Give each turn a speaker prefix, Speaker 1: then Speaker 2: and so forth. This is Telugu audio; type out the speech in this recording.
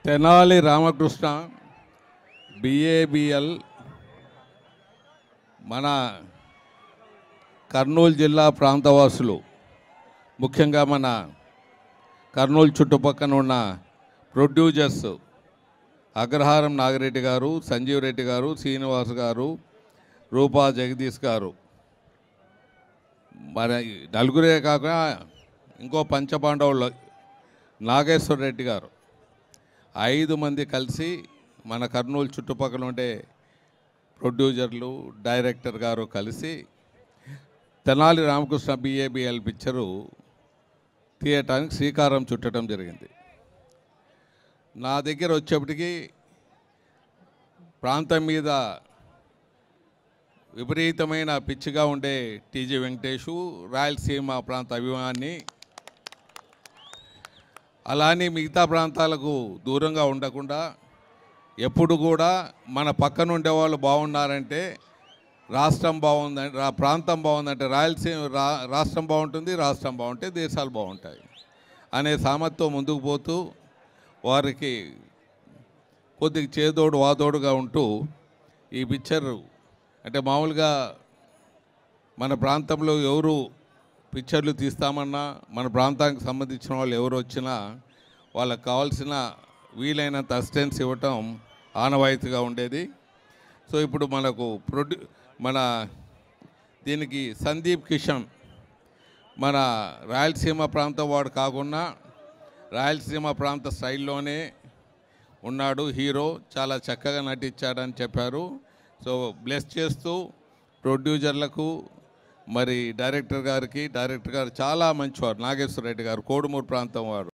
Speaker 1: తెనాలి రామకృష్ణ బిఏబిఎల్ మన కర్నూలు జిల్లా ప్రాంతవాసులు ముఖ్యంగా మన కర్నూలు చుట్టుపక్కన ఉన్న ప్రొడ్యూసర్స్ అగ్రహారం నాగిరెడ్డి గారు సంజీవ్ రెడ్డి గారు శ్రీనివాస్ గారు రూపా జగదీష్ గారు మరి నలుగురే కాకుండా ఇంకో పంచపాండవులు నాగేశ్వర రెడ్డి గారు ఐదు మంది కలిసి మన కర్నూలు చుట్టుపక్కల ఉండే ప్రొడ్యూసర్లు డైరెక్టర్ గారు కలిసి తెనాలి రామకృష్ణ బిఏబిఎల్ పిక్చరు తీయటానికి శ్రీకారం చుట్టడం జరిగింది నా దగ్గర వచ్చేప్పటికి ప్రాంతం మీద విపరీతమైన పిచ్చిగా ఉండే టీజీ వెంకటేషు రాయలసీమ ప్రాంత అభిమాని అలానే మిగతా ప్రాంతాలకు దూరంగా ఉండకుండా ఎప్పుడు కూడా మన పక్కన ఉండే వాళ్ళు బాగున్నారంటే రాష్ట్రం బాగుందంటే రా ప్రాంతం బాగుందంటే రాయలసీమ రా రాష్ట్రం బాగుంటుంది రాష్ట్రం బాగుంటే దేశాలు బాగుంటాయి అనే సామర్థ్యం ముందుకు పోతూ వారికి కొద్దిగా చేదోడు వాదోడుగా ఉంటూ ఈ పిక్చర్ అంటే మామూలుగా మన ప్రాంతంలో ఎవరు పిక్చర్లు తీస్తామన్నా మన ప్రాంతానికి సంబంధించిన వాళ్ళు ఎవరు వచ్చినా వాళ్ళకి కావాల్సిన వీలైనంత అసిస్టెన్స్ ఇవ్వటం ఆనవాయితీగా ఉండేది సో ఇప్పుడు మనకు ప్రొడ్యూ మన దీనికి సందీప్ కిషన్ మన రాయలసీమ ప్రాంతం వాడు కాకుండా రాయలసీమ ప్రాంత స్టైల్లోనే ఉన్నాడు హీరో చాలా చక్కగా నటించాడని చెప్పారు సో బ్లెస్ చేస్తూ ప్రొడ్యూసర్లకు మరి డైరెక్టర్ గారికి డైరెక్టర్ గారు చాలా మంచివారు నాగేశ్వర రెడ్డి గారు కోడుమూరు ప్రాంతం వారు